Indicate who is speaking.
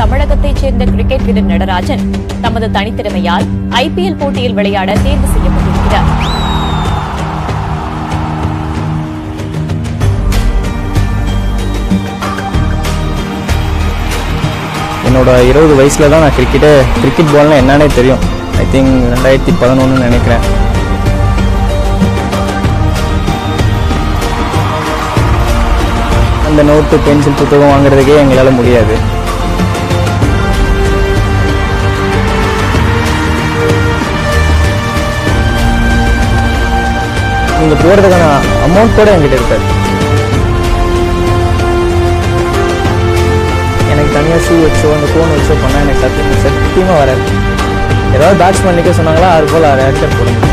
Speaker 1: தமிழகத்தைச் சேர்ந்த கிரிக்கெட் வீரர் நடராஜன் தமது தனித்திறமையால் ஐபிஎல் போட்டியில் விளையாட தேர்வு செய்யப்பட்டிருக்கிறார்
Speaker 2: என்னோட இருபது வயசில் தான் நான் கிரிக்கெட்டே கிரிக்கெட் பால்னா என்னன்னே தெரியும் ஐ திங்க் ரெண்டாயிரத்தி பதினொன்று நினைக்கிறேன் அந்த நோட்டு பென்சில் புத்தகம் வாங்குறதுக்கே எங்களால் முடியாது நீங்கள் போகிறதுக்கான அமௌண்ட் கூட என்கிட்ட இருக்காது எனக்கு தனியாக ஷூ வச்சோ அந்த ஃபோன் வச்சோ பண்ணால் எனக்கு சத்தியம் சத்தியமாக வராது ஏதாவது பேட்ஸ்மேன் நிற்க சொன்னாங்களா ஆறு போல் ஆறு ஆக்டர் போட முடியும்